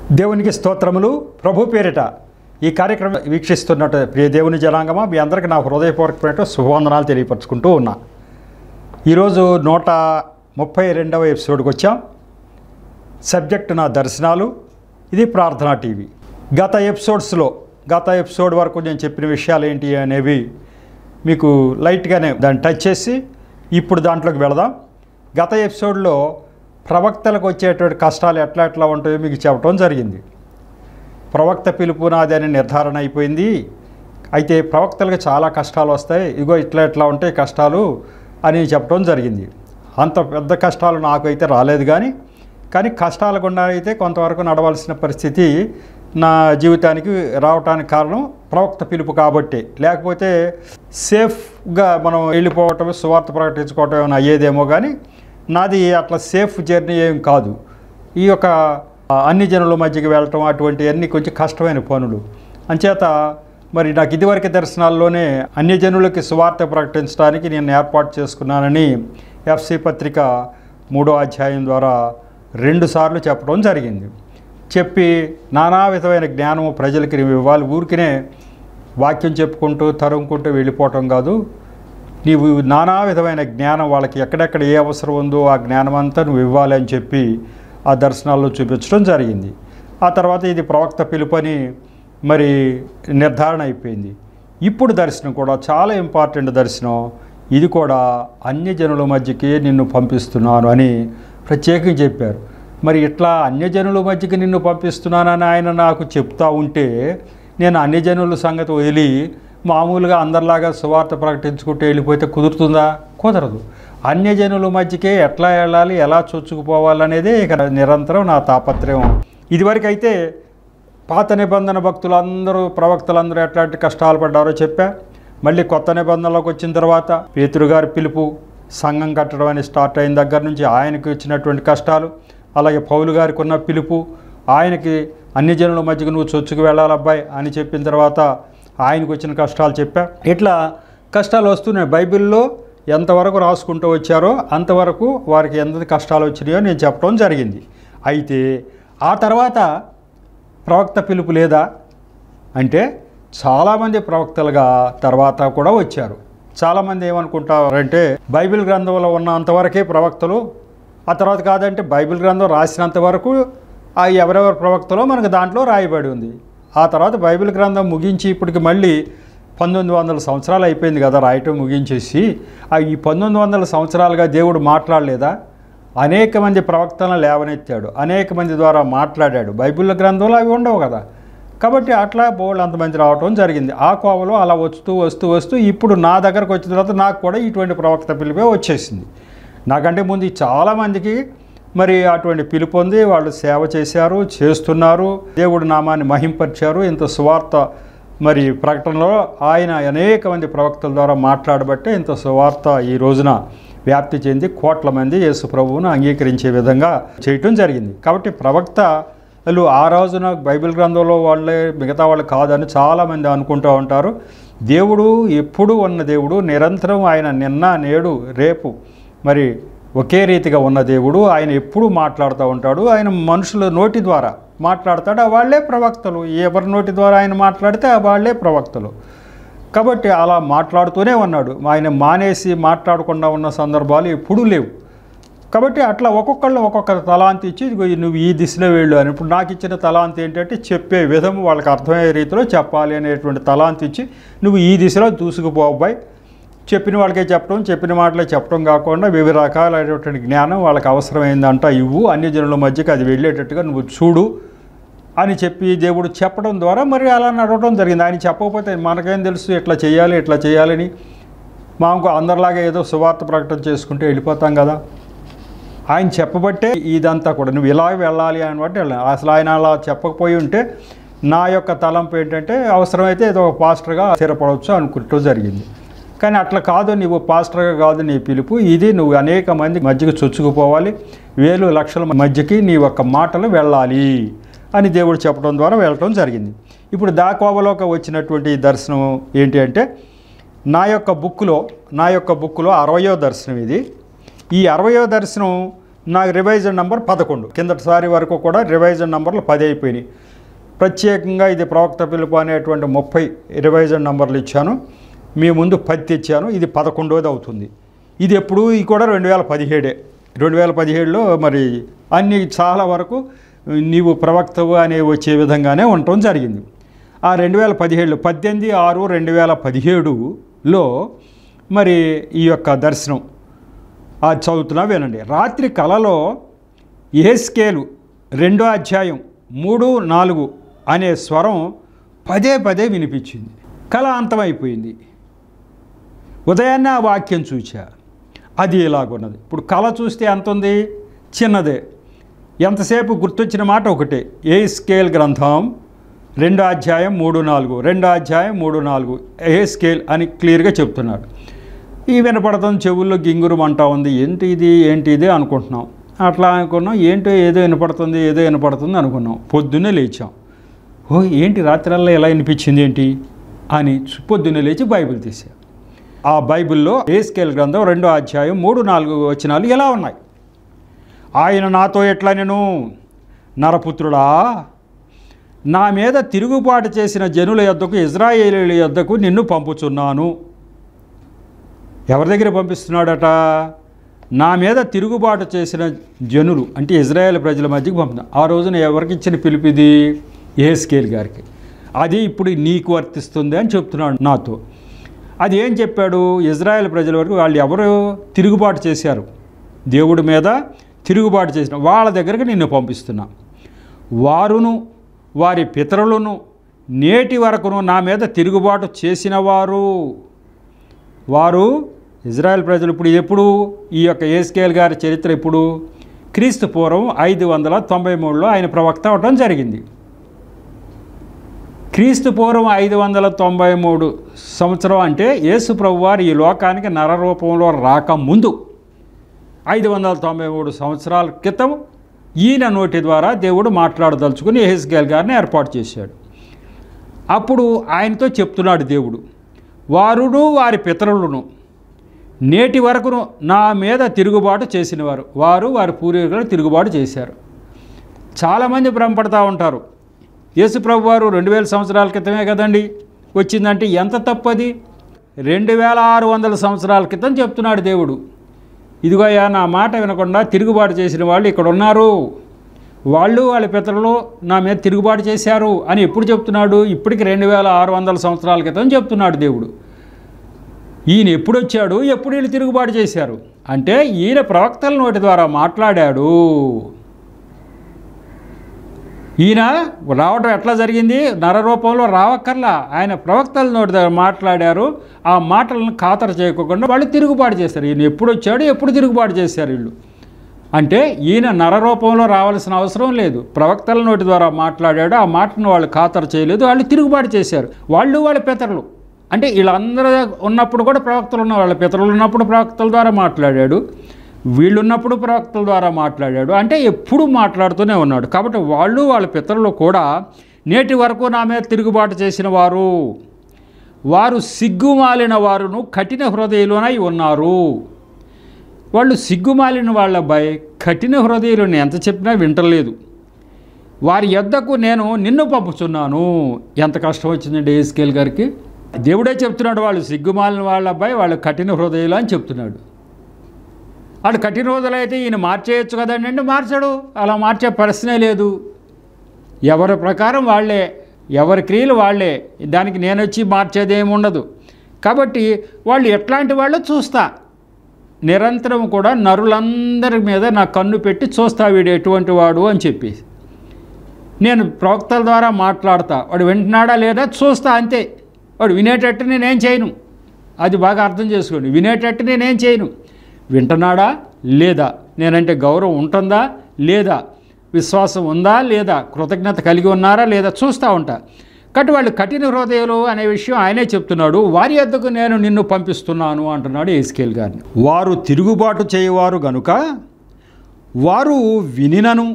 దేవునికి స్తోత్రములు ప్రభు పేరిట ఈ కార్యక్రమం వీక్షిస్తున్నట్టు ప్రియ దేవుని జనాంగమా మీ అందరికీ నా హృదయపూర్వకమైన శుభవందనాలు తెలియపరుచుకుంటూ ఉన్నా ఈరోజు నూట ముప్పై రెండవ ఎపిసోడ్కి వచ్చాం సబ్జెక్ట్ నా దర్శనాలు ఇది ప్రార్థనా టీవీ గత ఎపిసోడ్స్లో గత ఎపిసోడ్ వరకు నేను చెప్పిన విషయాలు ఏంటి అనేవి మీకు లైట్గానే దాన్ని టచ్ చేసి ఇప్పుడు దాంట్లోకి వెళదాం గత ఎపిసోడ్లో ప్రవక్తలకు వచ్చేటువంటి కష్టాలు ఎట్లా ఎట్లా ఉంటాయో మీకు చెప్పడం జరిగింది ప్రవక్త పిలుపు నాది అని నిర్ధారణ అయిపోయింది అయితే ప్రవక్తలకు చాలా కష్టాలు వస్తాయి ఇగో ఇట్లా ఇట్లా ఉంటాయి కష్టాలు అని చెప్పడం జరిగింది అంత పెద్ద కష్టాలు నాకు అయితే రాలేదు కానీ కానీ కష్టాల గుండా అయితే కొంతవరకు నడవలసిన పరిస్థితి నా జీవితానికి రావటానికి కారణం ప్రవక్త పిలుపు కాబట్టి లేకపోతే సేఫ్గా మనం వెళ్ళిపోవటం సువార్త ప్రకటించుకోవటం ఏమైనా అయ్యేదేమో కానీ నాది అట్లా సేఫ్ జర్నీ ఏం కాదు ఈ యొక్క ఆ, అన్ని జనుల మధ్యకి వెళ్ళటం అటువంటివన్నీ కొంచెం కష్టమైన పనులు అంచేత మరి నాకు ఇదివరకు దర్శనాల్లోనే అన్యజనులకి సువార్త ప్రకటించడానికి నేను ఏర్పాటు చేసుకున్నానని ఎఫ్సి పత్రిక మూడో అధ్యాయం ద్వారా రెండుసార్లు చెప్పడం జరిగింది చెప్పి నానా విధమైన జ్ఞానము ప్రజలకి నీవు ఇవ్వాలి ఊరికినే వాక్యం చెప్పుకుంటూ తరుముకుంటూ వెళ్ళిపోవటం కాదు నీవు నానా విధమైన జ్ఞానం వాళ్ళకి ఎక్కడెక్కడ ఏ అవసరం ఉందో ఆ జ్ఞానం అంతా నువ్వు ఇవ్వాలి అని చెప్పి ఆ దర్శనాల్లో చూపించడం జరిగింది ఆ తర్వాత ఇది ప్రవక్త పిలుపని మరి నిర్ధారణ అయిపోయింది ఇప్పుడు దర్శనం కూడా చాలా ఇంపార్టెంట్ దర్శనం ఇది కూడా అన్యజనుల మధ్యకి నిన్ను పంపిస్తున్నాను అని ప్రత్యేకంగా చెప్పారు మరి ఇట్లా అన్యజనుల మధ్యకి నిన్ను పంపిస్తున్నానని ఆయన నాకు చెప్తా ఉంటే నేను అన్యజనుల సంగతి వదిలి మామూలుగా అందరిలాగా సువార్త ప్రకటించుకుంటూ వెళ్ళిపోతే కుదురుతుందా కుదరదు అన్యజనుల మధ్యకే ఎట్లా వెళ్ళాలి ఎలా చొచ్చుకుపోవాలనేదే ఇక నిరంతరం నా తాపత్రయం ఇదివరకు అయితే పాత నిబంధన భక్తులందరూ ప్రవక్తలందరూ ఎట్లాంటి కష్టాలు పడ్డారో చెప్పా మళ్ళీ కొత్త నిబంధనలోకి వచ్చిన తర్వాత పేతురు గారి పిలుపు సంఘం కట్టడం అని స్టార్ట్ అయిన దగ్గర నుంచి ఆయనకి వచ్చినటువంటి కష్టాలు అలాగే పౌలు గారికి ఉన్న పిలుపు ఆయనకి అన్ని జనుల మధ్యకు నువ్వు చొచ్చుకు వెళ్ళాలి అబ్బాయి అని చెప్పిన తర్వాత ఆయనకు వచ్చిన కష్టాలు చెప్పా ఇట్లా కష్టాలు వస్తున్నాయి బైబిల్లో ఎంతవరకు రాసుకుంటూ వచ్చారో అంతవరకు వారికి ఎంత కష్టాలు వచ్చినాయో నేను చెప్పడం జరిగింది అయితే ఆ తర్వాత ప్రవక్త పిలుపు లేదా అంటే చాలామంది ప్రవక్తలుగా తర్వాత కూడా వచ్చారు చాలామంది ఏమనుకుంటారంటే బైబిల్ గ్రంథంలో ఉన్నంతవరకే ప్రవక్తలు ఆ తర్వాత కాదంటే బైబిల్ గ్రంథం రాసినంత వరకు ఆ ఎవరెవరు ప్రవక్తలో మనకు దాంట్లో రాయబడి ఉంది ఆ తర్వాత బైబిల్ గ్రంథం ముగించి ఇప్పటికి మళ్ళీ పంతొమ్మిది వందల సంవత్సరాలు అయిపోయింది కదా రాయటం ముగించేసి ఆ ఈ పంతొమ్మిది వందల సంవత్సరాలుగా దేవుడు మాట్లాడలేదా అనేక మంది ప్రవక్తలను లేవనెత్తాడు అనేక మంది ద్వారా మాట్లాడాడు బైబిల్ గ్రంథంలో అవి ఉండవు కదా కాబట్టి అట్లా బోళ్ళు అంతమంది రావటం జరిగింది ఆ కోవలో అలా వస్తూ వస్తూ వస్తూ ఇప్పుడు నా దగ్గరకు వచ్చిన తర్వాత నాకు కూడా ఇటువంటి ప్రవక్త పిలిపే వచ్చేసింది నాకంటే ముందు చాలామందికి మరి అటువంటి పిలుపు ఉంది వాళ్ళు సేవ చేశారు చేస్తున్నారు దేవుడి నామాన్ని మహింపరిచారు ఇంత సువార్త మరి ప్రకటనలో ఆయన అనేక మంది ప్రవక్తల ద్వారా మాట్లాడబట్టే ఇంత సువార్త ఈ రోజున వ్యాప్తి చెంది కోట్ల మంది యేసు ప్రభువును అంగీకరించే విధంగా చేయటం జరిగింది కాబట్టి ప్రవక్తలు ఆ రోజున బైబిల్ గ్రంథంలో వాళ్ళే మిగతా వాళ్ళు కాదని చాలామంది అనుకుంటూ ఉంటారు దేవుడు ఎప్పుడూ ఉన్న దేవుడు నిరంతరం ఆయన నిన్న నేడు రేపు మరి ఒకే రీతిగా ఉన్న దేవుడు ఆయన ఎప్పుడూ మాట్లాడుతూ ఉంటాడు ఆయన మనుషుల నోటి ద్వారా మాట్లాడతాడు ఆ వాళ్ళే ప్రవక్తలు ఎవరి నోటి ద్వారా ఆయన మాట్లాడితే ఆ వాళ్ళే ప్రవక్తలు కాబట్టి అలా మాట్లాడుతూనే ఉన్నాడు ఆయన మానేసి మాట్లాడకుండా ఉన్న సందర్భాలు ఎప్పుడూ లేవు కాబట్టి అట్లా ఒక్కొక్కళ్ళు ఒక్కొక్క తలాంతి ఇచ్చి ఇదిగో నువ్వు ఈ దిశలో వెళ్ళు అని ఇప్పుడు నాకు ఇచ్చిన తలాంతి ఏంటంటే చెప్పే విధం వాళ్ళకి అర్థమయ్యే రీతిలో చెప్పాలి అనేటువంటి తలాంతి ఇచ్చి నువ్వు ఈ దిశలో దూసుకుపో అబ్బాయి చెప్పిన వాళ్ళకే చెప్పడం చెప్పిన మాటలే చెప్పడం కాకుండా వివిధ రకాలైనటువంటి జ్ఞానం వాళ్ళకి అవసరమైందంట ఇవ్వు అన్ని జనుల మధ్యకి అది వెళ్ళేటట్టుగా నువ్వు చూడు అని చెప్పి దేవుడు చెప్పడం ద్వారా మరి అలా నడవడం జరిగింది ఆయన చెప్పకపోతే మనకేం తెలుసు ఇట్లా చేయాలి ఇట్లా చేయాలని మాకు అందరిలాగా ఏదో సువార్త ప్రకటన చేసుకుంటే వెళ్ళిపోతాం కదా ఆయన చెప్పబట్టే ఇదంతా కూడా నువ్వు ఇలా వెళ్ళాలి అని బట్టి వెళ్ళాలి అసలు ఆయన అలా చెప్పకపోయి ఉంటే నా యొక్క తలంపు ఏంటంటే అవసరమైతే ఏదో ఒక పాస్టర్గా స్థిరపడవచ్చు అనుకుంటూ జరిగింది కానీ అట్లా కాదు నువ్వు పాస్టర్గా కాదు నీ పిలుపు ఇది నువ్వు అనేక మంది మధ్యకి చొచ్చుకుపోవాలి వేలు లక్షల మధ్యకి నీ యొక్క మాటలు వెళ్ళాలి అని దేవుడు చెప్పడం ద్వారా వెళ్ళటం జరిగింది ఇప్పుడు దాకోవలోకి వచ్చినటువంటి ఈ దర్శనం ఏంటి అంటే నా యొక్క బుక్లో నా యొక్క బుక్లో అరవయో దర్శనం ఇది ఈ అరవయో దర్శనం నాకు రివైజన్ నంబర్ పదకొండు కిందటిసారి వరకు కూడా రివైజన్ నంబర్లు పది అయిపోయినాయి ప్రత్యేకంగా ఇది ప్రవక్త పిలుపు అనేటువంటి ముప్పై రివైజన్ నంబర్లు ఇచ్చాను మీ ముందు పది తెచ్చాను ఇది పదకొండోది అవుతుంది ఇది ఎప్పుడు ఇది కూడా రెండు వేల పదిహేడే రెండు వేల పదిహేడులో మరి అన్ని చాలా వరకు నీవు ప్రవక్తవు అనే వచ్చే విధంగానే ఉండటం జరిగింది ఆ రెండు వేల పదిహేడులో పద్దెనిమిది ఆరు రెండు వేల పదిహేడులో మరి ఈ యొక్క దర్శనం ఆ చదువుతున్నా వినండి రాత్రి కలలో ఏస్కేలు రెండో అధ్యాయం మూడు నాలుగు అనే స్వరం పదే పదే వినిపించింది కళ అంతమైపోయింది ఉదయాన్నే ఆ వాక్యం చూచా అది ఇలాగున్నది ఇప్పుడు కళ చూస్తే ఎంత ఉంది చిన్నదే ఎంతసేపు గుర్తొచ్చిన మాట ఒకటే ఏ స్కేల్ గ్రంథం రెండో అధ్యాయం మూడు నాలుగు రెండో అధ్యాయం మూడు నాలుగు ఏ స్కేల్ అని క్లియర్గా చెప్తున్నాడు ఈ వినపడుతుంది చెవుల్లో గింగురు మంట ఉంది ఏంటి ఇది ఏంటి ఇది అనుకుంటున్నాం అట్లా అనుకున్నాం ఏంటో ఏదో వినపడుతుంది ఏదో వినపడుతుంది అనుకున్నాం పొద్దున్నే లేచాం ఓ ఏంటి రాత్రల్లా ఎలా వినిపించింది ఏంటి అని పొద్దున్నే లేచి బైబిల్ తీసా ఆ బైబిల్లో ఏస్కేల్ గ్రంథం రెండో అధ్యాయం మూడు నాలుగు వచనాలు ఎలా ఉన్నాయి ఆయన నాతో ఎట్లా నేను నరపుత్రుడా నా మీద తిరుగుబాటు చేసిన జనుల యొద్దకు ఇజ్రాయేలీల యొద్దకు నిన్ను పంపుచున్నాను ఎవరి దగ్గర పంపిస్తున్నాడట నా మీద తిరుగుబాటు చేసిన జనులు అంటే ఇజ్రాయేల్ ప్రజల మధ్యకి పంపుతున్నా ఆ రోజున ఎవరికి ఇచ్చిన పిలుపు ఇది ఏస్కేల్ గారికి అది ఇప్పుడు నీకు వర్తిస్తుంది అని చెప్తున్నాడు నాతో అది ఏం చెప్పాడు ఇజ్రాయెల్ ప్రజల వరకు వాళ్ళు ఎవరు తిరుగుబాటు చేశారు దేవుడి మీద తిరుగుబాటు చేసిన వాళ్ళ దగ్గరకు నిన్ను పంపిస్తున్నా వారును వారి పితరులను నేటి వరకును నా మీద తిరుగుబాటు చేసిన వారు వారు ఇజ్రాయెల్ ప్రజలు ఇప్పుడు ఎప్పుడు ఈ యొక్క ఏస్కేల్ గారి చరిత్ర ఇప్పుడు క్రీస్తు పూర్వం ఐదు వందల తొంభై మూడులో ఆయన ప్రవక్త అవటం జరిగింది క్రీస్తు పూర్వం ఐదు వందల తొంభై మూడు సంవత్సరం అంటే యేసు ప్రభువారు ఈ లోకానికి నర రూపంలో రాకముందు ఐదు వందల తొంభై మూడు సంవత్సరాల క్రితం ఈయన నోటి ద్వారా దేవుడు మాట్లాడదలుచుకుని ఎహెస్గేల్ గారిని ఏర్పాటు చేశాడు అప్పుడు ఆయనతో చెప్తున్నాడు దేవుడు వారును వారి పితరులను నేటి వరకును నా మీద తిరుగుబాటు చేసినవారు వారు వారి పూర్వీకులు తిరుగుబాటు చేశారు చాలామంది భ్రమపడతా ఉంటారు యేసుప్రభు వారు రెండు వేల సంవత్సరాల క్రితమే కదండి వచ్చిందంటే ఎంత తప్పది రెండు వేల ఆరు వందల సంవత్సరాల క్రితం చెప్తున్నాడు దేవుడు ఇదిగోయా నా మాట వినకుండా తిరుగుబాటు చేసిన వాళ్ళు ఇక్కడ ఉన్నారు వాళ్ళు వాళ్ళ పితరులు నా మీద తిరుగుబాటు చేశారు అని ఎప్పుడు చెప్తున్నాడు ఇప్పటికి రెండు వేల ఆరు వందల సంవత్సరాల క్రితం చెప్తున్నాడు దేవుడు ఈయన ఎప్పుడు వచ్చాడు ఎప్పుడు వీళ్ళు తిరుగుబాటు చేశారు అంటే ఈయన ప్రవక్తల నోటి ద్వారా మాట్లాడాడు ఈయన రావడం ఎట్లా జరిగింది నరరూపంలో రావక్కర్లా ఆయన ప్రవక్తల నోటి దగ్గర మాట్లాడారు ఆ మాటలను ఖాతరు చేయకుండా వాళ్ళు తిరుగుబాటు చేశారు ఈయన ఎప్పుడు వచ్చాడు ఎప్పుడు తిరుగుబాటు చేశారు వీళ్ళు అంటే ఈయన నరరూపంలో రావాల్సిన అవసరం లేదు ప్రవక్తల నోటి ద్వారా మాట్లాడాడు ఆ మాటను వాళ్ళు ఖాతరు చేయలేదు వాళ్ళు తిరుగుబాటు చేశారు వాళ్ళు వాళ్ళ పితరులు అంటే వీళ్ళందరూ ఉన్నప్పుడు కూడా ప్రవక్తలు ఉన్న వాళ్ళ పితరులు ఉన్నప్పుడు ప్రవక్తల ద్వారా మాట్లాడాడు వీళ్ళు ఉన్నప్పుడు ప్రవక్తల ద్వారా మాట్లాడాడు అంటే ఎప్పుడు మాట్లాడుతూనే ఉన్నాడు కాబట్టి వాళ్ళు వాళ్ళ పితరులు కూడా నేటి వరకు నా మీద తిరుగుబాటు చేసిన వారు వారు సిగ్గుమాలిన వారును కఠిన హృదయులనై ఉన్నారు వాళ్ళు సిగ్గుమాలిన వాళ్ళ భయ కఠిన హృదయులను ఎంత చెప్పినా వింటలేదు వారి యొద్దకు నేను నిన్ను పంపుతున్నాను ఎంత కష్టం వచ్చిందండి ఏస్కేల్ గారికి దేవుడే చెప్తున్నాడు వాళ్ళు సిగ్గుమాలిన వాళ్ళ అబ్బాయి వాళ్ళు కఠిన హృదయులు అని చెప్తున్నాడు వాళ్ళు కఠిన రోజులు అయితే ఈయన మార్చేయచ్చు కదండి అంటే మార్చడు అలా మార్చే ప్రశ్నే లేదు ఎవరి ప్రకారం వాళ్ళే ఎవరి క్రియలు వాళ్ళే దానికి నేను వచ్చి మార్చేది ఏమి ఉండదు కాబట్టి వాళ్ళు ఎట్లాంటి వాళ్ళు చూస్తా నిరంతరం కూడా నరులందరి మీద నా కన్ను పెట్టి చూస్తా వీడు ఎటువంటి వాడు అని చెప్పేసి నేను ప్రవక్తల ద్వారా మాట్లాడతా వాడు వింటున్నాడా లేదా చూస్తా అంతే వాడు వినేటట్టు నేనేం చేయను అది బాగా అర్థం చేసుకోండి వినేటట్టు నేనేం చేయను వింటున్నాడా లేదా నేనంటే గౌరవం ఉంటుందా లేదా విశ్వాసం ఉందా లేదా కృతజ్ఞత కలిగి ఉన్నారా లేదా చూస్తూ ఉంటా కాబట్టి వాళ్ళు కఠిన హృదయాలు అనే విషయం ఆయనే చెప్తున్నాడు వారి యొద్దకు నేను నిన్ను పంపిస్తున్నాను అంటున్నాడు ఏస్కేల్ గారిని వారు తిరుగుబాటు చేయవారు గనుక వారు వినినను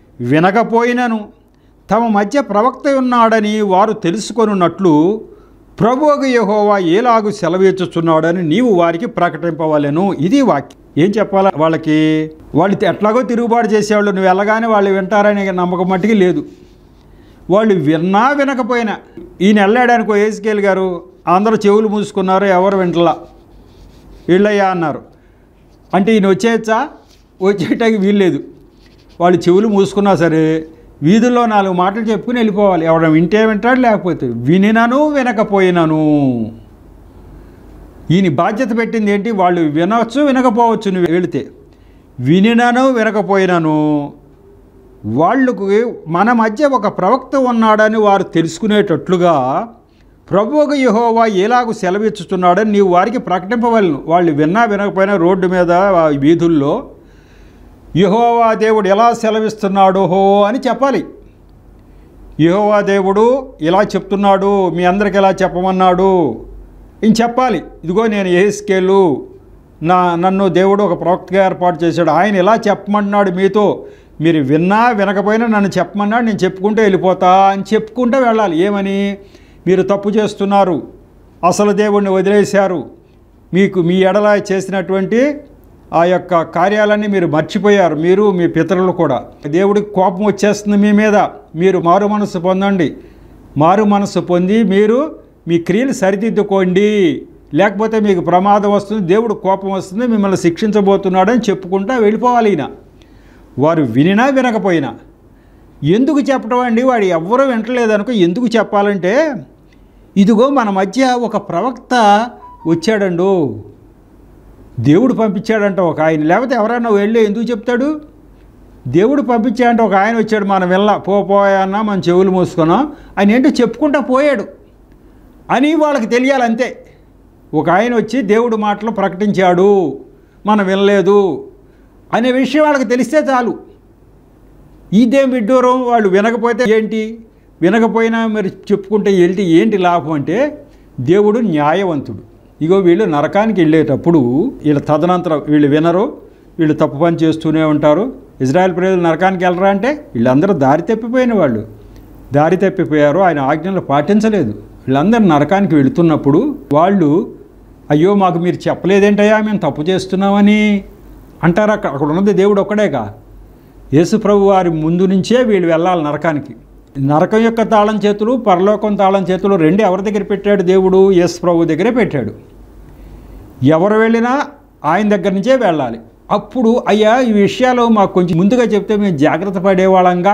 వినకపోయినను తమ మధ్య ప్రవక్త ఉన్నాడని వారు తెలుసుకొనున్నట్లు ప్రభువుకు యెహోవా ఏలాగు సెలవిచ్చుచున్నాడని నీవు వారికి ప్రకటింపవలెను ఇది వాక్యం ఏం చెప్పాలా వాళ్ళకి వాళ్ళు ఎట్లాగో తిరుగుబాటు చేసేవాళ్ళు నువ్వు వెళ్ళగానే వాళ్ళు వింటారనే నమ్మకం మట్టుకి లేదు వాళ్ళు విన్నా వినకపోయినా ఈయన వెళ్ళాడనుకో ఏసుకేల్ గారు అందరూ చెవులు మూసుకున్నారు ఎవరు వింటలా వీళ్ళయ్యా అన్నారు అంటే ఈయన వచ్చేయచ్చా వచ్చేటానికి వీల్లేదు వాళ్ళు చెవులు మూసుకున్నా సరే వీధుల్లో నాలుగు మాటలు చెప్పుకుని వెళ్ళిపోవాలి ఎవడ వింటే వింటాడు లేకపోతే వినినను వినకపోయినను ఈయన బాధ్యత పెట్టింది ఏంటి వాళ్ళు వినవచ్చు వినకపోవచ్చు నువ్వు వెళితే వినినను వినకపోయినను వాళ్ళకు మన మధ్య ఒక ప్రవక్త ఉన్నాడని వారు తెలుసుకునేటట్లుగా ప్రభువుకు యెహోవా ఎలాగూ సెలవిచ్చుతున్నాడని నీవు వారికి ప్రకటింపవలను వాళ్ళు విన్నా వినకపోయినా రోడ్డు మీద ఆ వీధుల్లో యెహోవా దేవుడు ఎలా సెలవిస్తున్నాడో హో అని చెప్పాలి యెహోవా దేవుడు ఇలా చెప్తున్నాడు మీ అందరికి ఎలా చెప్పమన్నాడు ఇంక చెప్పాలి ఇదిగో నేను ఏ స్కేలు నా నన్ను దేవుడు ఒక ప్రవక్తగా ఏర్పాటు చేశాడు ఆయన ఎలా చెప్పమంటున్నాడు మీతో మీరు విన్నా వినకపోయినా నన్ను చెప్పమన్నాడు నేను చెప్పుకుంటూ వెళ్ళిపోతా అని చెప్పుకుంటూ వెళ్ళాలి ఏమని మీరు తప్పు చేస్తున్నారు అసలు దేవుణ్ణి వదిలేశారు మీకు మీ ఎడల చేసినటువంటి ఆ యొక్క కార్యాలన్నీ మీరు మర్చిపోయారు మీరు మీ పితరులు కూడా దేవుడికి కోపం వచ్చేస్తుంది మీ మీద మీరు మారు మనసు పొందండి మారు మనసు పొంది మీరు మీ క్రియలు సరిదిద్దుకోండి లేకపోతే మీకు ప్రమాదం వస్తుంది దేవుడు కోపం వస్తుంది మిమ్మల్ని శిక్షించబోతున్నాడని చెప్పుకుంటా వెళ్ళిపోవాలి ఈయన వారు వినినా వినకపోయినా ఎందుకు చెప్పడం అండి వాడు ఎవ్వరూ వింటలేదనుకో ఎందుకు చెప్పాలంటే ఇదిగో మన మధ్య ఒక ప్రవక్త వచ్చాడండు దేవుడు పంపించాడంట ఒక ఆయన లేకపోతే ఎవరైనా వెళ్ళి ఎందుకు చెప్తాడు దేవుడు పంపించాడంటే ఒక ఆయన వచ్చాడు మనం వెళ్ళ పో పోయన్నా మనం చెవులు మూసుకున్నాం ఆయన ఏంటో చెప్పుకుంటా పోయాడు అని వాళ్ళకి తెలియాలి అంతే ఒక ఆయన వచ్చి దేవుడు మాటలు ప్రకటించాడు మనం వినలేదు అనే విషయం వాళ్ళకి తెలిస్తే చాలు ఇదేం విడ్డూరం వాళ్ళు వినకపోతే ఏంటి వినకపోయినా మరి చెప్పుకుంటే వెళ్తే ఏంటి లాభం అంటే దేవుడు న్యాయవంతుడు ఇగో వీళ్ళు నరకానికి వెళ్ళేటప్పుడు వీళ్ళ తదనంతరం వీళ్ళు వినరు వీళ్ళు తప్పు పని చేస్తూనే ఉంటారు ఇజ్రాయెల్ ప్రజలు నరకానికి వెళ్ళరా అంటే వీళ్ళందరూ దారి తప్పిపోయిన వాళ్ళు దారి తప్పిపోయారు ఆయన ఆజ్ఞలు పాటించలేదు వీళ్ళందరూ నరకానికి వెళుతున్నప్పుడు వాళ్ళు అయ్యో మాకు మీరు చెప్పలేదేంటయ్యా మేము తప్పు చేస్తున్నామని అంటారు అక్కడ అక్కడ ఉన్నది దేవుడు ఒక్కడేగా యేసు ప్రభు వారి ముందు నుంచే వీళ్ళు వెళ్ళాలి నరకానికి నరకం యొక్క తాళం చేతులు పరలోకం తాళం చేతులు రెండు ఎవరి దగ్గర పెట్టాడు దేవుడు యేసు ప్రభు దగ్గరే పెట్టాడు ఎవరు వెళ్ళినా ఆయన దగ్గర నుంచే వెళ్ళాలి అప్పుడు అయ్యా ఈ విషయాలు మాకు కొంచెం ముందుగా చెప్తే మేము జాగ్రత్త పడేవాళ్ళంగా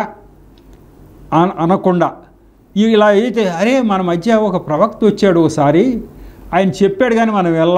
అన- అనకుండా ఇ- ఇలా అయితే అరే మన మధ్య ఒక ప్రవక్త వచ్చాడు ఒకసారి ఆయన చెప్పాడు కానీ మనం వెళ్ళ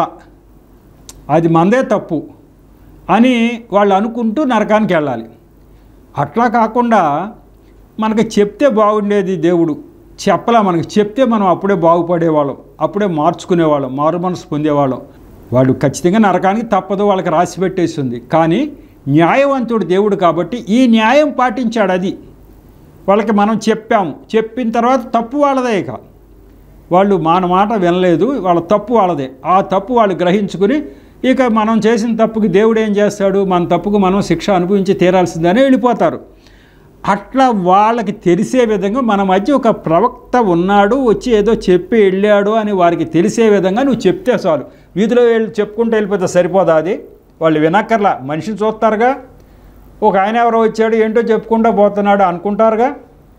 అది మనదే తప్పు అని వాళ్ళు అనుకుంటూ నరకానికి వెళ్ళాలి అట్లా కాకుండా మనకి చెప్తే బాగుండేది దేవుడు చెప్పలా మనకి చెప్తే మనం అప్పుడే బాగుపడేవాళ్ళం అప్పుడే మార్చుకునేవాళ్ళం మారు మనసు పొందేవాళ్ళం వాడు ఖచ్చితంగా నరకానికి తప్పదు వాళ్ళకి రాసి పెట్టేస్తుంది కానీ న్యాయవంతుడు దేవుడు కాబట్టి ఈ న్యాయం పాటించాడు అది వాళ్ళకి మనం చెప్పాము చెప్పిన తర్వాత తప్పు వాళ్ళదే ఇక వాళ్ళు మన మాట వినలేదు వాళ్ళ తప్పు వాళ్ళదే ఆ తప్పు వాళ్ళు గ్రహించుకుని ఇక మనం చేసిన తప్పుకి దేవుడు ఏం చేస్తాడు మన తప్పుకు మనం శిక్ష అనుభవించి తీరాల్సిందని వెళ్ళిపోతారు అట్లా వాళ్ళకి తెలిసే విధంగా మన మధ్య ఒక ప్రవక్త ఉన్నాడు వచ్చి ఏదో చెప్పి వెళ్ళాడు అని వారికి తెలిసే విధంగా నువ్వు చెప్తే చాలు వీధిలో వెళ్ళి చెప్పుకుంటూ వెళ్ళిపోతే సరిపోదా అది వాళ్ళు వినక్కర్లా మనిషిని చూస్తారుగా ఒక ఆయన ఎవరో వచ్చాడు ఏంటో చెప్పుకుంటూ పోతున్నాడు అనుకుంటారుగా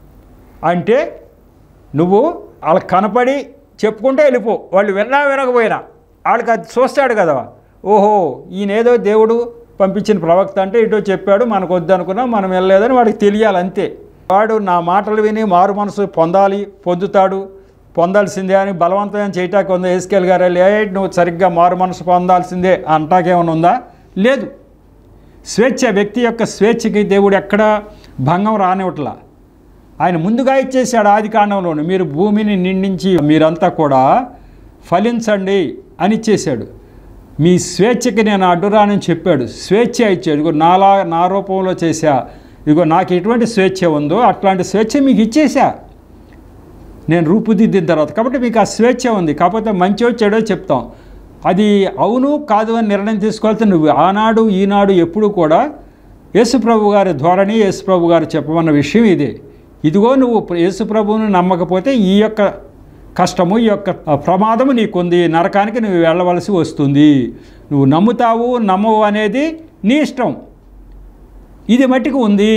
అంటే నువ్వు వాళ్ళకి కనపడి చెప్పుకుంటే వెళ్ళిపో వాళ్ళు విన్నా వినకపోయినా వాళ్ళకి అది చూస్తాడు కదా ఓహో ఈయనేదో దేవుడు పంపించిన ప్రవక్త అంటే ఇటో చెప్పాడు మనకు వద్దనుకున్నా మనం వెళ్ళలేదని వాడికి తెలియాలి అంతే వాడు నా మాటలు విని మారు మనసు పొందాలి పొందుతాడు పొందాల్సిందే అని బలవంతం చేయటానికి ఉందా ఏసుకెళ్ళి గారు వెళ్ళి, ఏ నువ్వు సరిగ్గా మారు మనసు పొందాల్సిందే అంటాకేమైనా ఉందా లేదు స్వేచ్ఛ వ్యక్తి యొక్క స్వేచ్ఛకి దేవుడు ఎక్కడ భంగం రానివ్వట్లా ఆయన ముందుగా ఇచ్చేసాడు ఆది కాండంలోనే మీరు భూమిని నిండించి మీరంతా కూడా ఫలించండి అని ఇచ్చేశాడు మీ స్వేచ్ఛకి నేను అడ్డురానని చెప్పాడు స్వేచ్ఛ ఇచ్చాడు ఇగో నాలా నా రూపంలో చేశా ఇగో నాకు ఎటువంటి స్వేచ్ఛ ఉందో అట్లాంటి స్వేచ్ఛ మీకు ఇచ్చేసా నేను రూపుదిద్దిన తర్వాత కాబట్టి మీకు ఆ స్వేచ్ఛ ఉంది కాకపోతే మంచో చెడో చెప్తాం అది అవును కాదు అని నిర్ణయం తీసుకోవాల్సి నువ్వు ఆనాడు ఈనాడు ఎప్పుడు కూడా యేసుప్రభు గారి ధోరణి యేసుప్రభు గారు చెప్పమన్న విషయం ఇదే ఇదిగో నువ్వు యేసుప్రభువుని నమ్మకపోతే ఈ యొక్క కష్టము ఈ యొక్క ప్రమాదము నీకుంది నరకానికి నువ్వు వెళ్ళవలసి వస్తుంది నువ్వు నమ్ముతావు నమ్మవు అనేది నీ ఇష్టం ఇది మట్టికి ఉంది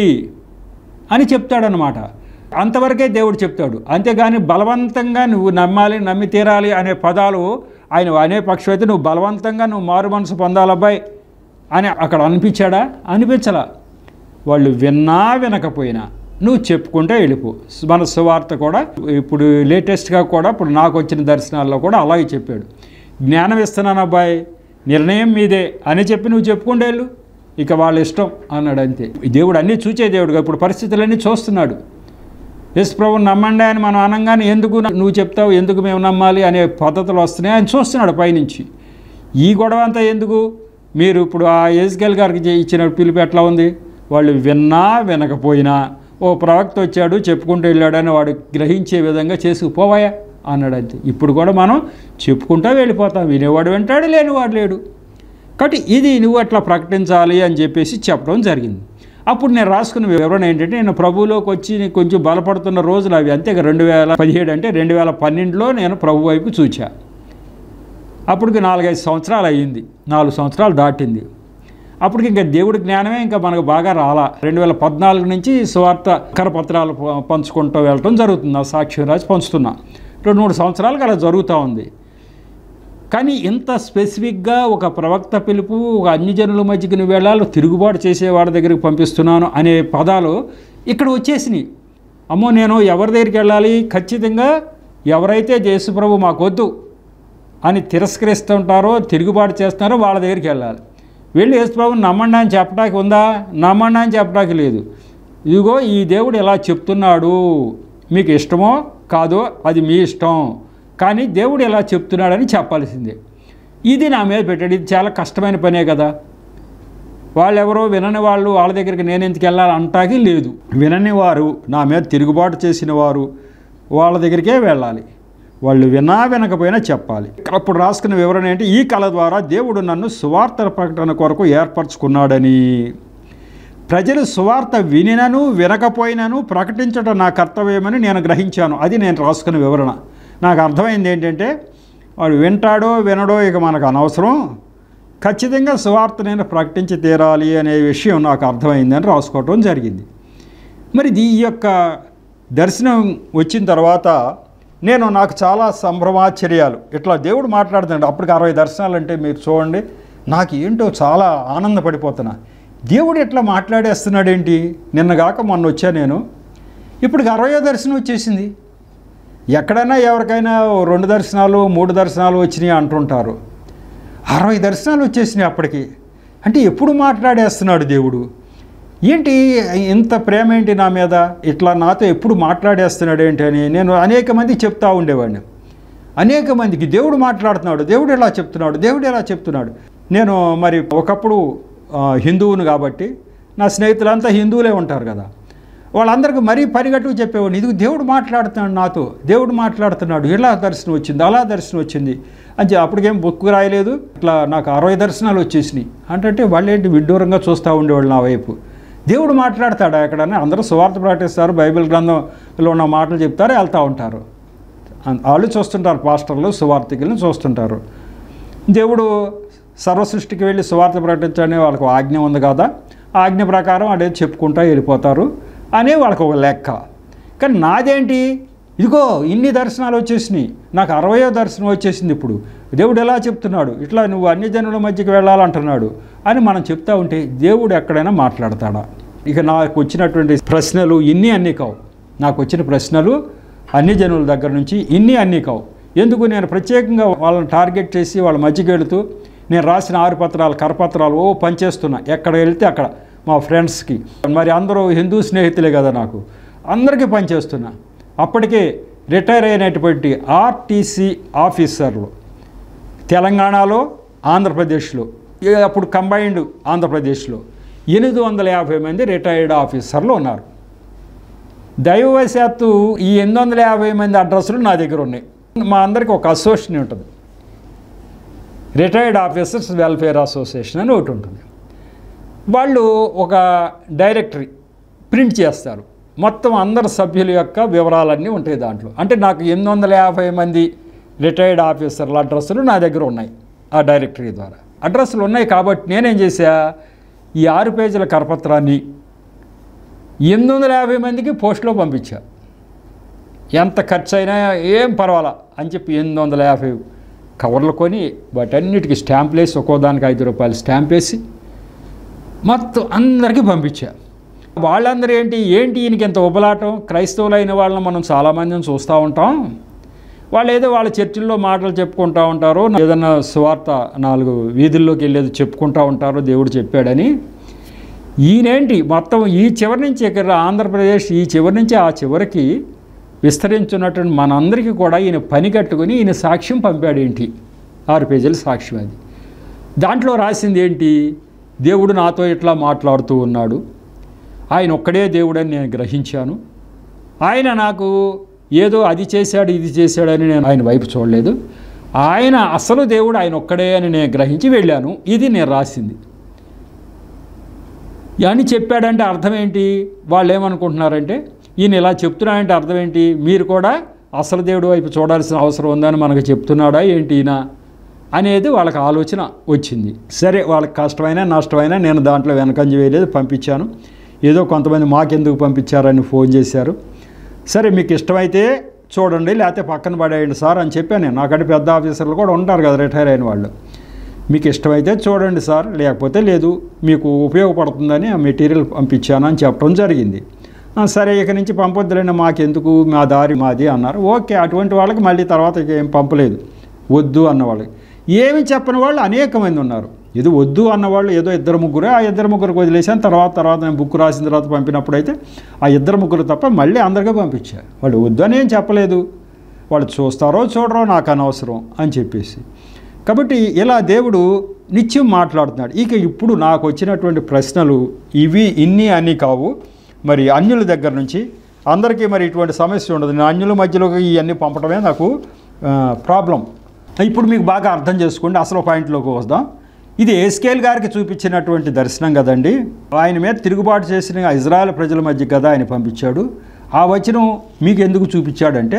అని చెప్తాడనమాట అంతవరకే దేవుడు చెప్తాడు అంతేగాని బలవంతంగా నువ్వు నమ్మాలి నమ్మి తీరాలి అనే పదాలు ఆయన అనే పక్షం అయితే నువ్వు బలవంతంగా నువ్వు మారు మనసు పొందాలబ్బాయి అని అక్కడ అనిపించాడా అనిపించలా వాళ్ళు విన్నా వినకపోయినా నువ్వు చెప్పుకుంటే వెళ్ళిపో మన సువార్త కూడా ఇప్పుడు లేటెస్ట్గా కూడా ఇప్పుడు నాకు వచ్చిన దర్శనాల్లో కూడా అలాగే చెప్పాడు జ్ఞానం ఇస్తున్నాను అబ్బాయి నిర్ణయం మీదే అని చెప్పి నువ్వు చెప్పుకుంటే వెళ్ళు ఇక వాళ్ళ ఇష్టం అన్నాడు అంతే దేవుడు అన్నీ చూచే దేవుడుగా ఇప్పుడు పరిస్థితులన్నీ చూస్తున్నాడు యేసు ప్రభు నమ్మండి అని మనం అనగానే ఎందుకు నువ్వు చెప్తావు ఎందుకు మేము నమ్మాలి అనే పద్ధతులు వస్తున్నాయి ఆయన చూస్తున్నాడు పైనుంచి ఈ గొడవ అంతా ఎందుకు మీరు ఇప్పుడు ఆ ఎజ్గల్ గారికి చే- ఇచ్చిన పిలుపు ఎట్లా ఉంది వాళ్ళు విన్నా వినకపోయినా ఓ ప్రవక్త వచ్చాడు చెప్పుకుంటూ వెళ్ళాడని వాడు గ్రహించే విధంగా చేసుకుపోవాయా అన్నాడు అంతే ఇప్పుడు కూడా మనం చెప్పుకుంటూ వెళ్ళిపోతాం వినేవాడు వింటాడు లేనివాడు లేడు కాబట్టి ఇది నువ్వు అట్లా ప్రకటించాలి అని చెప్పేసి చెప్పడం జరిగింది అప్పుడు నేను రాసుకున్న వివరణ ఏంటంటే నేను ప్రభువులోకి వచ్చి నేను కొంచెం బలపడుతున్న రోజులు అవి అంతే రెండు వేల పదిహేడు అంటే రెండు వేల పన్నెండులో నేను ప్రభు వైపు చూచా అప్పటికి నాలుగైదు సంవత్సరాలు అయ్యింది నాలుగు సంవత్సరాలు దాటింది అప్పటికి ఇంకా దేవుడి జ్ఞానమే ఇంకా మనకు బాగా రాలా రెండు వేల పద్నాలుగు నుంచి స్వార్థ కరపత్రాలు ప- పంచుకుంటూ వెళ్ళటం జరుగుతుంది ఆ సాక్ష్యం రాసి పంచుతున్నా రెండు మూడు సంవత్సరాలుగా అలా జరుగుతూ ఉంది కానీ ఇంత స్పెసిఫిక్గా ఒక ప్రవక్త పిలుపు ఒక అన్ని జనుల మధ్యకి నువ్వు వెళ్ళాలి తిరుగుబాటు చేసేవాడి దగ్గరికి పంపిస్తున్నాను అనే పదాలు ఇక్కడ వచ్చేసినాయి అమ్మో నేను ఎవరి దగ్గరికి వెళ్ళాలి ఖచ్చితంగా ఎవరైతే యేసుప్రభు మాకొద్దు అని తిరస్కరిస్తుంటారో తిరుగుబాటు చేస్తున్నారో వాళ్ళ దగ్గరికి వెళ్ళాలి వెళ్ళి యేసుప్రభుని నమ్మండి అని చెప్పడానికి ఉందా నమ్మండి అని చెప్పడానికి లేదు ఇదిగో ఈ దేవుడు ఇలా చెప్తున్నాడు మీకు ఇష్టమో కాదో అది మీ ఇష్టం కానీ దేవుడు ఇలా చెప్తున్నాడని చెప్పాల్సిందే ఇది నా మీద పెట్టాడు ఇది చాలా కష్టమైన పనే కదా వాళ్ళెవరో వినని వాళ్ళు వాళ్ళ దగ్గరికి నేను ఎందుకు వెళ్ళాలి అంటాకి లేదు వినని వారు నా మీద తిరుగుబాటు చేసిన వారు వాళ్ళ దగ్గరికే వెళ్ళాలి వాళ్ళు వినా వినకపోయినా చెప్పాలి అప్పుడు రాసుకున్న వివరణ ఏంటి ఈ కళ ద్వారా దేవుడు నన్ను సువార్తల ప్రకటన కొరకు ఏర్పరచుకున్నాడని ప్రజలు సువార్త వినినను వినకపోయినను ప్రకటించడం నా కర్తవ్యమని నేను గ్రహించాను అది నేను రాసుకున్న వివరణ నాకు అర్థమైంది ఏంటంటే వాడు వింటాడో వినడో ఇక మనకు అనవసరం ఖచ్చితంగా సువార్త నేను ప్రకటించి తీరాలి అనే విషయం నాకు అర్థమైందని రాసుకోవటం జరిగింది మరి దీ- ఈ యొక్క దర్శనం వచ్చిన తర్వాత నేను నాకు చాలా సంభ్రమాశ్చర్యాలు ఇట్లా దేవుడు మాట్లాడుతున్నాడు అప్పటికి అరవై దర్శనాలు అంటే మీరు చూడండి నాకు ఏంటో చాలా ఆనందపడిపోతున్నా దేవుడు ఎట్లా మాట్లాడేస్తున్నాడు ఏంటి నిన్నగాక మొన్న వచ్చా నేను ఇప్పుడు అరవయో దర్శనం వచ్చేసింది ఎక్కడైనా ఎవరికైనా ఓ రెండు దర్శనాలు మూడు దర్శనాలు వచ్చినాయి అంటుంటారు అరవై దర్శనాలు వచ్చేసినాయి అప్పటికి అంటే ఎప్పుడు మాట్లాడేస్తున్నాడు దేవుడు ఏంటి ఇంత ప్రేమ ఏంటి నా మీద ఇట్లా నాతో ఎప్పుడు మాట్లాడేస్తున్నాడు ఏంటి అని నేను అనేక మందికి చెప్తా ఉండేవాడిని అనేక మందికి దేవుడు మాట్లాడుతున్నాడు దేవుడు ఎలా చెప్తున్నాడు దేవుడు ఎలా చెప్తున్నాడు నేను మరి ఒకప్పుడు ఆ, హిందువును కాబట్టి నా స్నేహితులంతా హిందువులే ఉంటారు కదా వాళ్ళందరికీ మరీ పరిగెట్టు చెప్పేవాడిని ఇది దేవుడు మాట్లాడుతున్నాడు నాతో దేవుడు మాట్లాడుతున్నాడు ఇలా దర్శనం వచ్చింది అలా దర్శనం వచ్చింది అని చెప్పి అప్పటికేం బుక్ రాయలేదు ఇట్లా నాకు అరవై దర్శనాలు వచ్చేసినాయి అంటే వాళ్ళు ఏంటి విడ్డూరంగా చూస్తూ ఉండేవాళ్ళు నా వైపు దేవుడు మాట్లాడతాడా ఎక్కడన్నా అందరూ సువార్త ప్రకటిస్తారు బైబిల్ గ్రంథంలో ఉన్న మాటలు చెప్తారు వెళ్తూ ఉంటారు అన్- వాళ్ళు చూస్తుంటారు పాస్టర్లు సువార్థికులను చూస్తుంటారు దేవుడు సర్వ సృష్టికి వెళ్ళి సువార్త ప్రకటించనే వాళ్ళకు ఆజ్ఞ ఉంది కదా ఆ ఆజ్ఞ ప్రకారం అదే చెప్పుకుంటూ వెళ్ళిపోతారు అనే వాళ్ళకు ఒక లెక్క కానీ నాదేంటి ఇదిగో ఇన్ని దర్శనాలు వచ్చేసినాయి నాకు అరవయో దర్శనం వచ్చేసింది ఇప్పుడు దేవుడు ఎలా చెప్తున్నాడు ఇట్లా నువ్వు అన్ని జనుల మధ్యకి వెళ్ళాలంటున్నాడు అని మనం చెప్తా ఉంటే దేవుడు ఎక్కడైనా మాట్లాడతాడా ఇక నాకు వచ్చినటువంటి ప్రశ్నలు ఇన్ని అన్నీ కావు నాకు వచ్చిన ప్రశ్నలు అన్ని జనుల దగ్గర నుంచి ఇన్ని అన్నీ కావు ఎందుకు నేను ప్రత్యేకంగా వాళ్ళని టార్గెట్ చేసి వాళ్ళ మధ్యకి వెళుతూ నేను రాసిన ఆరు పత్రాలు కరపత్రాలు ఓ పనిచేస్తున్నా ఎక్కడ వెళ్తే అక్కడ మా ఫ్రెండ్స్కి మరి అందరూ హిందూ స్నేహితులే కదా నాకు అందరికీ పనిచేస్తున్నా అప్పటికే రిటైర్ అయినటువంటి ఆర్టీసీ ఆఫీసర్లు తెలంగాణలో ఆంధ్రప్రదేశ్లో ఏ అప్పుడు కంబైన్డ్ ఆంధ్రప్రదేశ్లో ఎనిమిది వందల యాభై మంది రిటైర్డ్ ఆఫీసర్లు ఉన్నారు దైవవశాత్తు ఈ ఎనిమిది వందల యాభై మంది అడ్రస్లు నా దగ్గర ఉన్నాయి మా అందరికి ఒక అసోసియేషన్ ఉంటుంది రిటైర్డ్ ఆఫీసర్స్ వెల్ఫేర్ అసోసియేషన్ అని ఒకటి ఉంటుంది వాళ్ళు ఒక డైరెక్టరీ ప్రింట్ చేస్తారు మొత్తం అందరు సభ్యుల యొక్క వివరాలన్నీ ఉంటాయి దాంట్లో అంటే నాకు ఎనిమిది వందల యాభై మంది రిటైర్డ్ ఆఫీసర్ల అడ్రస్సులు నా దగ్గర ఉన్నాయి ఆ డైరెక్టరీ ద్వారా అడ్రస్సులు ఉన్నాయి కాబట్టి నేనేం చేశా ఈ ఆరు పేజీల కరపత్రాన్ని ఎనిమిది వందల యాభై మందికి పోస్ట్లో పంపించా ఎంత ఖర్చు అయినా ఏం పర్వాలా అని చెప్పి ఎనిమిది వందల యాభై కవర్లు కొని వాటన్నిటికీ స్టాంపులు వేసి ఒక్కో దానికి ఐదు రూపాయలు స్టాంప్ వేసి మొత్తం అందరికీ పంపించా వాళ్ళందరూ ఏంటి ఏంటి ఈయనకి ఎంత ఉబలాటం క్రైస్తవులైన వాళ్ళని మనం చాలామందిని చూస్తూ ఉంటాం వాళ్ళు ఏదో వాళ్ళ చర్చిల్లో మాటలు చెప్పుకుంటూ ఉంటారు ఏదన్నా స్వార్థ నాలుగు వీధుల్లోకి వెళ్ళేది చెప్పుకుంటూ ఉంటారు దేవుడు చెప్పాడని ఈయనేంటి మొత్తం ఈ చివరి నుంచి ఇక్కడ ఆంధ్రప్రదేశ్ ఈ చివరి నుంచి ఆ చివరికి విస్తరించున్నటువంటి మనందరికీ కూడా ఈయన పని కట్టుకుని ఈయన సాక్ష్యం పంపాడు ఏంటి ఆరు పేజీల సాక్ష్యం అది దాంట్లో రాసింది ఏంటి దేవుడు నాతో ఇట్లా మాట్లాడుతూ ఉన్నాడు ఆయన ఒక్కడే దేవుడని నేను గ్రహించాను ఆయన నాకు ఏదో అది చేశాడు ఇది చేశాడని నేను ఆయన వైపు చూడలేదు ఆయన అసలు దేవుడు ఆయన ఒక్కడే అని నేను గ్రహించి వెళ్ళాను ఇది నేను రాసింది అని చెప్పాడంటే అర్థం ఏంటి వాళ్ళు ఏమనుకుంటున్నారంటే ఈయన ఇలా చెప్తున్నాడంటే అర్థం ఏంటి మీరు కూడా అసలు దేవుడి వైపు చూడాల్సిన అవసరం ఉందని మనకు చెప్తున్నాడా ఏంటి ఈయన అనేది వాళ్ళకి ఆలోచన వచ్చింది సరే వాళ్ళకి కష్టమైనా నష్టమైనా నేను దాంట్లో వెనకంజ వేయలేదు పంపించాను ఏదో కొంతమంది మాకెందుకు పంపించారని ఫోన్ చేశారు సరే మీకు ఇష్టమైతే చూడండి లేకపోతే పక్కన పడేయండి సార్ అని చెప్పాను నేను నాకంటే పెద్ద ఆఫీసర్లు కూడా ఉంటారు కదా రిటైర్ అయిన వాళ్ళు మీకు ఇష్టమైతే చూడండి సార్ లేకపోతే లేదు మీకు ఉపయోగపడుతుందని ఆ మెటీరియల్ పంపించాను అని చెప్పడం జరిగింది "ఆ, సరే ఇక నుంచి పంపొద్దులేండి మాకెందుకు మా దారి మాది అన్నారు ఓకే అటువంటి వాళ్ళకి మళ్ళీ తర్వాత ఇక ఏం పంపలేదు వద్దు అన్న వాళ్ళకి ఏమి చెప్పని వాళ్ళు అనేక మంది ఉన్నారు ఇది వద్దు అన్నవాళ్ళు ఏదో ఇద్దరు ముగ్గురే ఆ ఇద్దరు ముగ్గురికి వదిలేసాను తర్వాత తర్వాత నేను బుక్ రాసిన తర్వాత పంపినప్పుడు అయితే ఆ ఇద్దరు ముగ్గురు తప్ప మళ్ళీ అందరికీ పంపించారు వాళ్ళు వద్దు అని ఏం చెప్పలేదు వాళ్ళు చూస్తారో చూడరో నాకు అనవసరం అని చెప్పేసి కాబట్టి ఇలా దేవుడు నిత్యం మాట్లాడుతున్నాడు ఇక ఇప్పుడు నాకు వచ్చినటువంటి ప్రశ్నలు ఇవి ఇన్ని అన్నీ కావు మరి అన్యుల దగ్గర నుంచి అందరికీ మరి ఇటువంటి సమస్య ఉండదు నేను అన్యుల మధ్యలోకి ఇవన్నీ పంపడమే నాకు ఆ, ప్రాబ్లం ఇప్పుడు మీకు బాగా అర్థం చేసుకోండి అసలు పాయింట్లోకి వద్దాం ఇది ఏస్కేల్ గారికి చూపించినటువంటి దర్శనం కదండి ఆయన మీద తిరుగుబాటు చేసిన ఇజ్రాయెల్ ప్రజల మధ్య కదా ఆయన పంపించాడు ఆ వచనం మీకు ఎందుకు చూపించాడంటే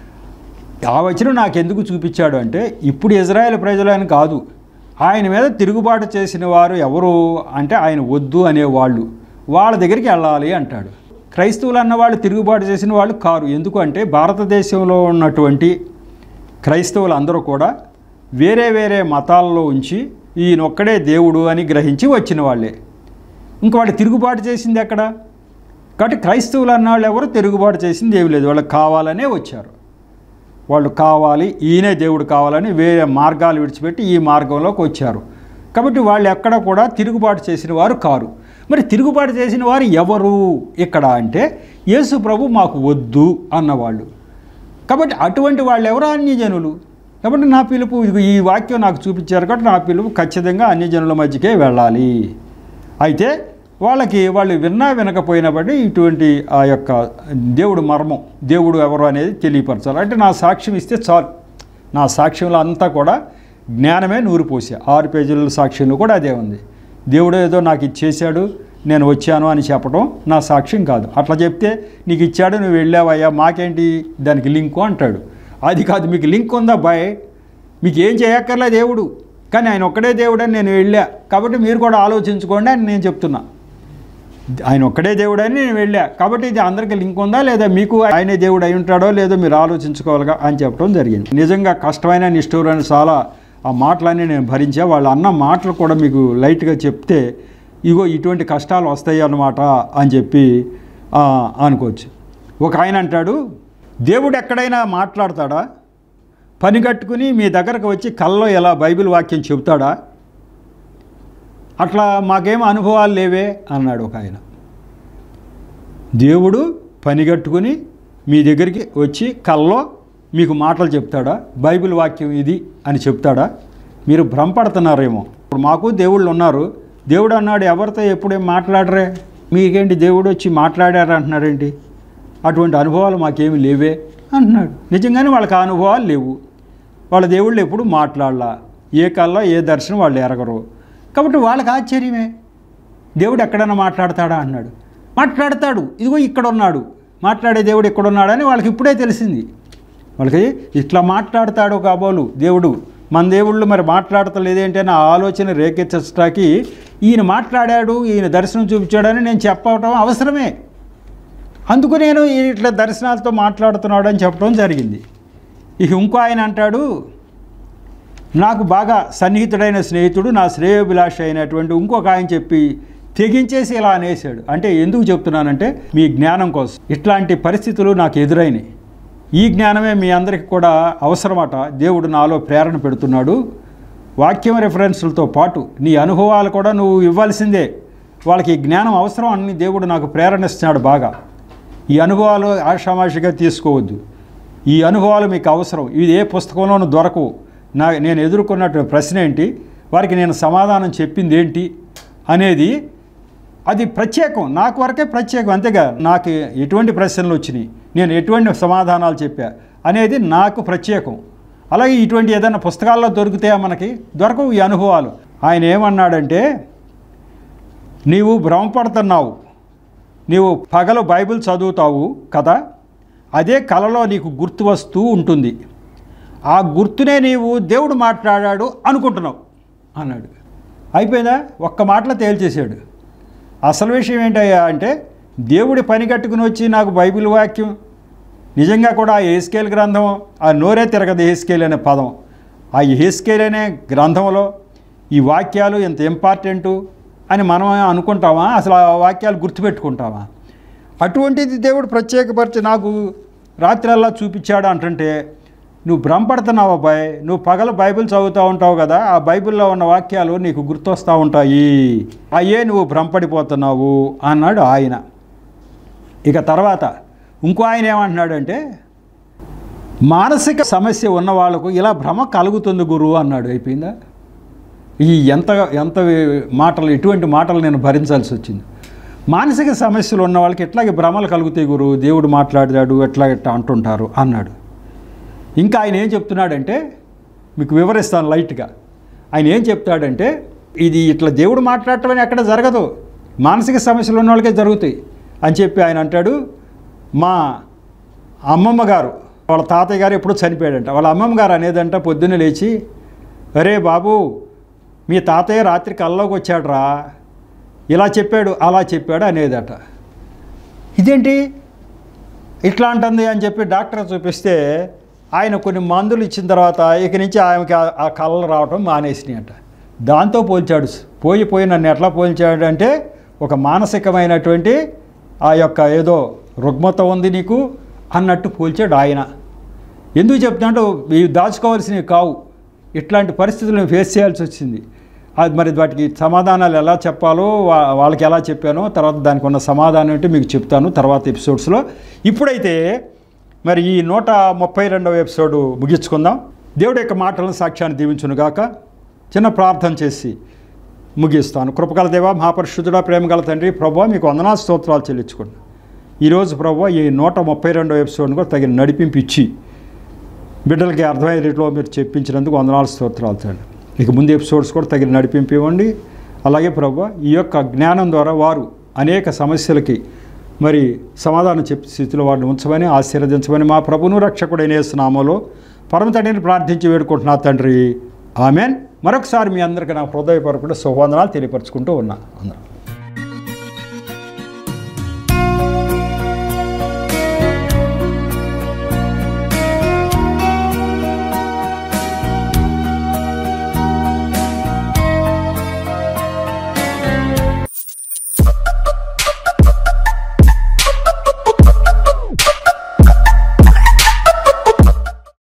ఆ వచనం నాకు ఎందుకు చూపించాడు అంటే ఇప్పుడు ఇజ్రాయెల్ ప్రజలని కాదు ఆయన మీద తిరుగుబాటు చేసిన వారు ఎవరు అంటే ఆయన వద్దు అనేవాళ్ళు వాళ్ళ దగ్గరికి వెళ్ళాలి అంటాడు క్రైస్తవులు అన్న వాళ్ళు తిరుగుబాటు చేసిన వాళ్ళు కారు ఎందుకు అంటే భారతదేశంలో ఉన్నటువంటి క్రైస్తవులు అందరూ కూడా వేరే వేరే మతాల్లో ఉంచి ఈయనొక్కడే దేవుడు అని గ్రహించి వచ్చిన వాళ్ళే ఇంక వాళ్ళు తిరుగుబాటు చేసింది ఎక్కడ కాబట్టి క్రైస్తవులు అన్న వాళ్ళు ఎవరు తిరుగుబాటు చేసింది ఏమి లేదు వాళ్ళకి కావాలనే వచ్చారు వాళ్ళు కావాలి ఈయనే దేవుడు కావాలని వేరే మార్గాలు విడిచిపెట్టి ఈ మార్గంలోకి వచ్చారు కాబట్టి వాళ్ళు ఎక్కడ కూడా తిరుగుబాటు చేసిన వారు కారు మరి తిరుగుబాటు చేసిన వారు ఎవరు ఇక్కడ అంటే యేసు ప్రభు మాకు వద్దు అన్నవాళ్ళు కాబట్టి అటువంటి వాళ్ళు ఎవరు అన్యజనులు కాబట్టి నా పిలుపు ఇదిగో ఈ వాక్యం నాకు చూపించారు కాబట్టి నా పిలుపు ఖచ్చితంగా అన్యజనుల మధ్యకే వెళ్ళాలి అయితే వాళ్ళకి వాళ్ళు విన్నా వినకపోయినా బట్టి ఇటువంటి ఆ యొక్క దేవుడు మర్మం దేవుడు ఎవరు అనేది తెలియపరచాలి అంటే నా సాక్ష్యం ఇస్తే చాలు నా సాక్ష్యంలో అంతా కూడా జ్ఞానమే నూరు పోసా ఆరు పేజీల సాక్ష్యంలో కూడా అదే ఉంది దేవుడు ఏదో నాకు ఇచ్చేశాడు నేను వచ్చాను అని చెప్పడం నా సాక్ష్యం కాదు అట్లా చెప్తే నీకు ఇచ్చాడు నువ్వు వెళ్ళావయ్యా మాకేంటి దానికి లింకు అంటాడు అది కాదు మీకు లింక్ ఉందా బాయ్ మీకు ఏం చేయక్కర్లే దేవుడు కానీ ఆయన ఒక్కడే దేవుడు అని నేను వెళ్ళా కాబట్టి మీరు కూడా ఆలోచించుకోండి అని నేను చెప్తున్నా ఆయన ఒక్కడే దేవుడు అని నేను వెళ్ళా కాబట్టి ఇది అందరికీ లింక్ ఉందా లేదా మీకు ఆయనే దేవుడు అయి ఉంటాడో లేదో మీరు ఆలోచించుకోవాలిగా అని చెప్పడం జరిగింది నిజంగా కష్టమైన నిష్ఠూరని చాలా ఆ మాటలన్నీ నేను భరించా వాళ్ళు అన్న మాటలు కూడా మీకు లైట్గా చెప్తే ఇగో ఇటువంటి కష్టాలు వస్తాయి అన్నమాట అని చెప్పి ఆ, అనుకోవచ్చు ఒక ఆయన అంటాడు దేవుడు ఎక్కడైనా మాట్లాడతాడా పని కట్టుకుని మీ దగ్గరకు వచ్చి కల్లో ఎలా బైబిల్ వాక్యం చెబుతాడా అట్లా మాకేం అనుభవాలు లేవే అన్నాడు ఒక ఆయన దేవుడు పని కట్టుకుని మీ దగ్గరికి వచ్చి కల్లో మీకు మాటలు చెప్తాడా బైబిల్ వాక్యం ఇది అని చెప్తాడా మీరు భ్రమపడుతున్నారేమో ఇప్పుడు మాకు దేవుళ్ళు ఉన్నారు దేవుడు అన్నాడు ఎవరితో ఎప్పుడేం మాట్లాడరే మీకేంటి దేవుడు వచ్చి మాట్లాడారు అంటున్నారేంటి అటువంటి అనుభవాలు మాకేమి లేవే అంటున్నాడు నిజంగానే వాళ్ళకి ఆ అనుభవాలు లేవు వాళ్ళ దేవుళ్ళు ఎప్పుడు మాట్లాడలా ఏ కల్లో ఏ దర్శనం వాళ్ళు ఎరగరు కాబట్టి వాళ్ళకి ఆశ్చర్యమే దేవుడు ఎక్కడైనా మాట్లాడతాడా అన్నాడు మాట్లాడతాడు ఇదిగో ఇక్కడ ఉన్నాడు మాట్లాడే దేవుడు ఇక్కడ ఉన్నాడని వాళ్ళకి ఇప్పుడే తెలిసింది వాళ్ళకి ఇట్లా మాట్లాడతాడు కాబోలు దేవుడు మన దేవుళ్ళు మరి మాట్లాడతలేదేంటి అని ఆ ఆలోచన రేకెత్తడానికి ఈయన మాట్లాడాడు ఈయన దర్శనం చూపించాడని నేను చెప్పటం అవసరమే అందుకు నేను ఇట్లా దర్శనాలతో మాట్లాడుతున్నాడు అని చెప్పడం జరిగింది ఇక ఇంకో ఆయన అంటాడు నాకు బాగా సన్నిహితుడైన స్నేహితుడు నా శ్రేయోభిలాష అయినటువంటి ఇంకొక ఆయన చెప్పి తెగించేసి ఇలా అనేసాడు అంటే ఎందుకు చెప్తున్నానంటే మీ జ్ఞానం కోసం ఇట్లాంటి పరిస్థితులు నాకు ఎదురైనాయి ఈ జ్ఞానమే మీ అందరికి కూడా అవసరమట దేవుడు నాలో ప్రేరణ పెడుతున్నాడు వాక్యం రెఫరెన్స్లతో పాటు నీ అనుభవాలు కూడా నువ్వు ఇవ్వాల్సిందే వాళ్ళకి ఈ జ్ఞానం అవసరం అని దేవుడు నాకు ప్రేరణ ఇస్తున్నాడు బాగా ఈ అనుభవాలు ఆషామాషిగా తీసుకోవద్దు ఈ అనుభవాలు మీకు అవసరం ఇది ఏ పుస్తకంలోనూ దొరకవు నా నేను ఎదుర్కొన్నటువంటి ప్రశ్న ఏంటి వారికి నేను సమాధానం చెప్పింది ఏంటి అనేది అది ప్రత్యేకం నాకు వరకే ప్రత్యేకం అంతేగా నాకు ఎటువంటి ప్రశ్నలు వచ్చినాయి నేను ఎటువంటి సమాధానాలు చెప్పా అనేది నాకు ప్రత్యేకం అలాగే ఇటువంటి ఏదైనా పుస్తకాల్లో దొరుకుతాయా మనకి దొరకవు ఈ అనుభవాలు ఆయన ఏమన్నాడంటే నీవు భ్రమపడుతున్నావు నీవు పగలు బైబిల్ చదువుతావు కదా అదే కలలో నీకు గుర్తు వస్తూ ఉంటుంది ఆ గుర్తునే నీవు దేవుడు మాట్లాడాడు అనుకుంటున్నావు అన్నాడు అయిపోయిందా ఒక్క మాటలో తేల్చేశాడు అసలు విషయం ఏంటయ్యా అంటే దేవుడి పని కట్టుకుని వచ్చి నాకు బైబిల్ వాక్యం నిజంగా కూడా ఆ ఏస్కేల్ గ్రంథం ఆ నోరే తిరగదు ఏస్కేల్ అనే పదం ఆ ఏస్కేల్ అనే గ్రంథంలో ఈ వాక్యాలు ఎంత ఇంపార్టెంటు అని మనం అనుకుంటామా అసలు ఆ వాక్యాలు గుర్తుపెట్టుకుంటామా అటువంటిది దేవుడు ప్రత్యేకపరిచి నాకు రాత్రల్లా చూపించాడు అంటుంటే నువ్వు భ్రమపడుతున్నావు అబ్బాయి నువ్వు పగలు బైబిల్ చదువుతూ ఉంటావు కదా ఆ బైబిల్లో ఉన్న వాక్యాలు నీకు గుర్తొస్తూ ఉంటాయి అయ్యే నువ్వు భ్రమపడిపోతున్నావు అన్నాడు ఆయన ఇక తర్వాత ఇంకో ఆయన ఏమంటున్నాడంటే మానసిక సమస్య ఉన్న వాళ్ళకు ఇలా భ్రమ కలుగుతుంది గురువు అన్నాడు అయిపోయిందా ఈ ఎంత ఎంత మాటలు ఎటువంటి మాటలు నేను భరించాల్సి వచ్చింది మానసిక సమస్యలు ఉన్న వాళ్ళకి ఎట్లాగే భ్రమలు కలుగుతాయి గురు దేవుడు మాట్లాడాడు ఎట్లా ఎట్లా అంటుంటారు అన్నాడు ఇంకా ఆయన ఏం చెప్తున్నాడంటే మీకు వివరిస్తాను లైట్గా ఆయన ఏం చెప్తాడంటే ఇది ఇట్లా దేవుడు మాట్లాడటం అని ఎక్కడ జరగదు మానసిక సమస్యలు ఉన్న వాళ్ళకే జరుగుతాయి అని చెప్పి ఆయన అంటాడు మా అమ్మమ్మ గారు వాళ్ళ తాతయ్య గారు ఎప్పుడూ చనిపోయాడంట వాళ్ళ అమ్మమ్మ గారు అనేదంట పొద్దున్నే లేచి అరే బాబు మీ తాతయ్య రాత్రి కల్లోకి వచ్చాడురా ఇలా చెప్పాడు అలా చెప్పాడు అనేదట ఇదేంటి ఇట్లా అంటుంది అని చెప్పి డాక్టర్ చూపిస్తే ఆయన కొన్ని మందులు ఇచ్చిన తర్వాత ఇక నుంచి ఆమెకి ఆ- ఆ కళ్ళు రావటం మానేసినాయట దాంతో పోల్చాడు పోయి పోయి నన్ను ఎట్లా పోల్చాడు అంటే ఒక మానసికమైనటువంటి ఆ యొక్క ఏదో రుగ్మత ఉంది నీకు అన్నట్టు పోల్చాడు ఆయన ఎందుకు చెప్తున్నాడు ఇవి దాచుకోవాల్సినవి కావు ఇట్లాంటి పరిస్థితులను ఫేస్ చేయాల్సి వచ్చింది అది మరి వాటికి సమాధానాలు ఎలా చెప్పాలో వా- వాళ్ళకి ఎలా చెప్పానో తర్వాత దానికి ఉన్న సమాధానం ఏంటో మీకు చెప్తాను తర్వాత ఎపిసోడ్స్లో ఇప్పుడైతే మరి ఈ నూట ముప్పై రెండవ ఎపిసోడ్ ముగించుకుందాం దేవుడి యొక్క మాటలను సాక్ష్యాన్ని దీవించునుగాక చిన్న ప్రార్థన చేసి ముగిస్తాను కృపగల దేవ మహాపరిశుద్ధుడా ప్రేమగల తండ్రి ప్రభా మీకు వందనా స్తోత్రాలు చెల్లించుకోండి ఈరోజు ప్రభు ఈ నూట ముప్పై రెండవ ఎపిసోడ్ను కూడా తగిన నడిపింపు ఇచ్చి బిడ్డలకి అర్థమయ్యే రీతిలో మీరు చెప్పించినందుకు వందనాలు స్తోత్రాలు తండ్రి ఇక ముందు ఎపిసోడ్స్ కూడా తగిన నడిపింపు ఇవ్వండి అలాగే ప్రభు ఈ యొక్క జ్ఞానం ద్వారా వారు అనేక సమస్యలకి మరి సమాధానం చెప్పే స్థితిలో వారిని ఉంచమని ఆశీర్వదించమని మా ప్రభును రక్షకుడైన నామలో పరమ తండ్రిని ప్రార్థించి వేడుకుంటున్నా తండ్రి ఆమెన్ మరొకసారి మీ అందరికీ నా హృదయపూర్వక శుభవందనాలు తెలియపరచుకుంటూ ఉన్నా అందరం